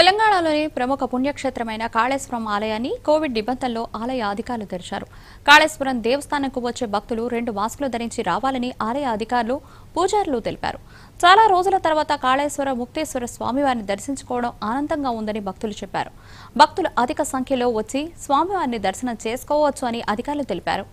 తెలంగాణలోని ప్రముఖ పుణ్యక్షేత్రమైన కాళేశ్వరం ఆలయాన్ని కోవిడ్ నిబంధనల్లో ఆలయ అధికారులు తెరిచారు కాళేశ్వరం దేవస్థానంకు వచ్చే భక్తులు రెండు మాస్కులు ధరించి రావాలని ఆలయ అధికారులు పూజారులు తెలిపారు చాలా రోజుల తర్వాత కాళేశ్వర ముక్తేశ్వర స్వామివారిని దర్శించుకోవడం ఆనందంగా ఉందని భక్తులు చెప్పారు భక్తులు అధిక సంఖ్యలో వచ్చి స్వామివారిని దర్శనం చేసుకోవచ్చు అని అధికారులు తెలిపారు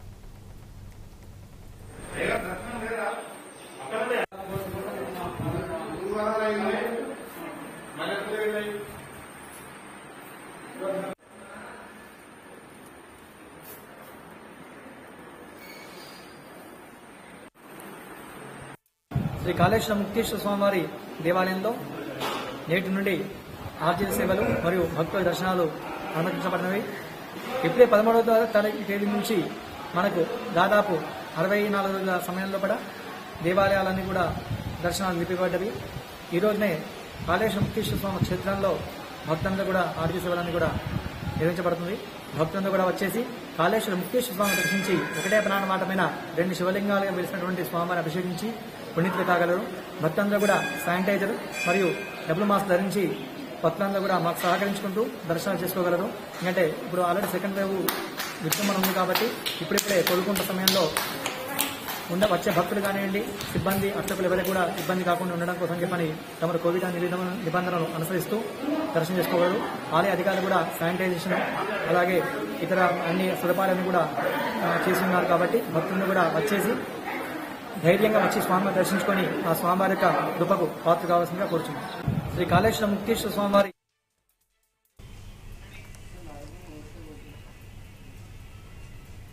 శ్రీ కాళేశ్వర ముక్తేశ్వర స్వామివారి దేవాలయంలో నేటి నుండి ఆర్జన సేవలు మరియు భక్తుల దర్శనాలు అనుమతించబడినవి ఇప్పుడే పదమూడవ తారీఖు తేదీ నుంచి మనకు దాదాపు అరవై నాలుగు రోజుల సమయంలో కూడా దేవాలయాలన్నీ కూడా దర్శనాలు నిలిపిబడ్డవి ఈ రోజునే కాళేశ్వర ముక్తేశ్వర స్వామి క్షేత్రంలో భక్తులందరూ కూడా ఆర్జన సేవలన్నీ కూడా నిర్వహించబడుతుంది భక్తులందరూ కూడా వచ్చేసి కాళేశ్వర ముక్తేశ్వర స్వామిని దర్శించి ఒకటే ప్రాణ మాటమైన రెండు శివలింగాలుగా వెలిసినటువంటి స్వామివారిని అభిషేకించి పుణ్యతులు కాగలరు భక్తులందరూ కూడా శానిటైజర్ మరియు డబుల్ మాస్క్ ధరించి భక్తులందరూ కూడా మాకు సహకరించుకుంటూ దర్శనాలు చేసుకోగలరు ఎందుకంటే ఇప్పుడు ఆల్రెడీ సెకండ్ వేవ్ విజృంభణ ఉంది కాబట్టి ఇప్పుడిప్పుడే కోలుకుంటున్న సమయంలో ఉండ వచ్చే భక్తులు కానివ్వండి సిబ్బంది అర్చకులు ఎవరికి కూడా ఇబ్బంది కాకుండా ఉండడం కోసం చెప్పని తమరు కోవిడ్ నిబంధన- నిబంధనలను అనుసరిస్తూ దర్శనం చేసుకోగలరు ఆలయ అధికారులు కూడా శానిటైజేషన్ అలాగే ఇతర అన్ని సదుపాయాలను కూడా ఆ, చేసి ఉన్నారు కాబట్టి భక్తులను కూడా వచ్చేసి ధైర్యంగా వచ్చి స్వామివారిని దర్శించుకొని ఆ స్వామివారి యొక్క కృపకు పాత్ర కావాల్సిందిగా కోరుచున్నాం శ్రీ కాళేశ్వర ముక్తేశ్వర స్వామివారి